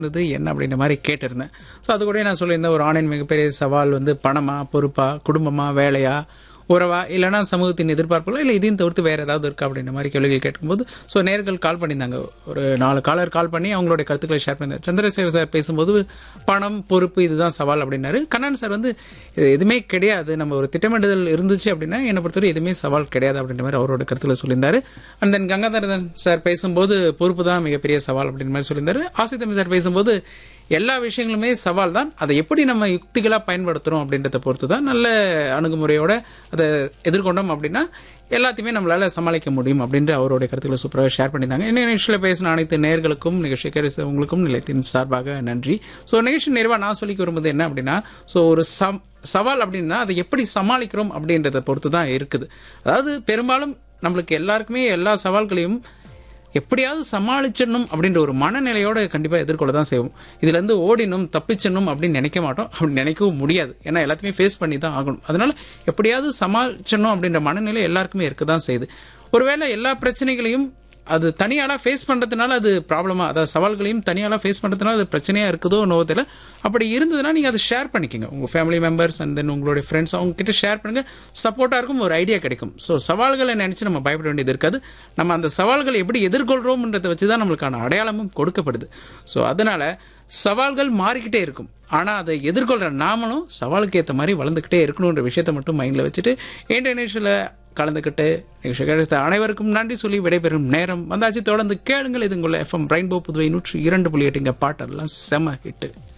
இருந்தது என்ன அப்படின்ற மாதிரி கேட்டிருந்தேன் ஸோ அது கூட நான் சொல்லியிருந்தேன் ஒரு ஆணின் மிகப்பெரிய சவால் வந்து பணமா பொறுப்பா குடும்பமா வேலையா உறவா இல்லைனா சமூகத்தின் எதிர்பார்ப்புகளா இல்லை இதையும் தவிர்த்து வேற ஏதாவது இருக்கா அப்படின்ற மாதிரி கேள்விகள் கேட்கும்போது ஸோ நேர்கள் கால் பண்ணியிருந்தாங்க ஒரு நாலு காலர் கால் பண்ணி அவங்களுடைய கருத்துக்களை ஷேர் பண்ணியிருந்தார் சந்திரசேகர் சார் பேசும்போது பணம் பொறுப்பு இதுதான் சவால் அப்படின்னாரு கண்ணன் சார் வந்து இது எதுவுமே கிடையாது நம்ம ஒரு திட்டமிடுதல் இருந்துச்சு அப்படின்னா என்னை பொறுத்தவரை எதுவுமே சவால் கிடையாது அப்படின்ற மாதிரி அவரோட கருத்துல சொல்லியிருந்தாரு அண்ட் தென் கங்காதரன் சார் பேசும்போது பொறுப்பு தான் மிகப்பெரிய சவால் அப்படின்ற மாதிரி சொல்லியிருந்தாரு ஆசித்தமி சார் பேசும்போது எல்லா விஷயங்களுமே சவால் தான் அதை எப்படி நம்ம யுக்திகளா பயன்படுத்துறோம் அப்படின்றத பொறுத்து தான் நல்ல அணுகுமுறையோட அதை எதிர்கொண்டோம் அப்படின்னா எல்லாத்தையுமே நம்மளால சமாளிக்க முடியும் அப்படின்ற அவருடைய கருத்துக்களை சூப்பராக ஷேர் பண்ணியிருந்தாங்க இந்த நிகழ்ச்சியில் பேசின அனைத்து நேர்களுக்கும் நிகழ்ச்சி உங்களுக்கும் நிலையத்தின் சார்பாக நன்றி ஸோ நிகழ்ச்சி நிறைவாக நான் சொல்லிக்க விரும்புவது என்ன அப்படின்னா ஸோ ஒரு சம் சவால் அப்படின்னா அதை எப்படி சமாளிக்கிறோம் அப்படின்றத பொறுத்து தான் இருக்குது அதாவது பெரும்பாலும் நம்மளுக்கு எல்லாருக்குமே எல்லா சவால்களையும் எப்படியாவது சமாளிச்சிடணும் அப்படின்ற ஒரு மனநிலையோட கண்டிப்பாக எதிர்கொள்ள தான் செய்வோம் இதுல இருந்து ஓடினும் தப்பிச்சிடணும் அப்படின்னு நினைக்க மாட்டோம் அப்படி நினைக்கவும் முடியாது ஏன்னா எல்லாத்தையுமே ஃபேஸ் பண்ணி தான் ஆகணும் அதனால எப்படியாவது சமாளிச்சிடணும் அப்படின்ற மனநிலை எல்லாருக்குமே இருக்க தான் செய்யுது ஒருவேளை எல்லா பிரச்சனைகளையும் அது தனியாளா ஃபேஸ் பண்றதுனால அது ப்ராப்ளமா அதாவது சவால்களையும் தனியாளா ஃபேஸ் பண்றதுனால அது பிரச்சனையா இருக்குதோ நோவோ தெரியல அப்படி இருந்ததுன்னா நீங்க அதை ஷேர் பண்ணிக்கோங்க உங்க ஃபேமிலி மெம்பர்ஸ் அண்ட் தென் உங்களுடைய ஃப்ரெண்ட்ஸ் அவங்க கிட்ட ஷேர் பண்ணுங்க சப்போர்ட்டா இருக்கும் ஒரு ஐடியா கிடைக்கும் ஸோ சவால்களை நினைச்சு நம்ம பயப்பட வேண்டியது இருக்காது நம்ம அந்த சவால்களை எப்படி எதிர்கொள்றோம்ன்றதை வச்சு தான் நம்மளுக்கான அடையாளமும் கொடுக்கப்படுது ஸோ அதனால சவால்கள் மாறிக்கிட்டே இருக்கும் ஆனா அதை எதிர்கொள்ற நாமளும் சவாலுக்கு ஏற்ற மாதிரி வளர்ந்துக்கிட்டே இருக்கணுன்ற விஷயத்தை மட்டும் மைண்ட்ல வச்சுட்டு இன்டர்நேஷனல் கலந்துக்கிட்டு நிகழ்ச்சி கிடைத்த அனைவருக்கும் நன்றி சொல்லி விடைபெறும் நேரம் வந்தாச்சு தொடர்ந்து கேளுங்கள் இது உங்களை எஃப்எம் ரெயின்போ புதுவை நூற்றி இரண்டு புள்ளி எட்டுங்க பாட்டெல்லாம் செம ஹிட்டு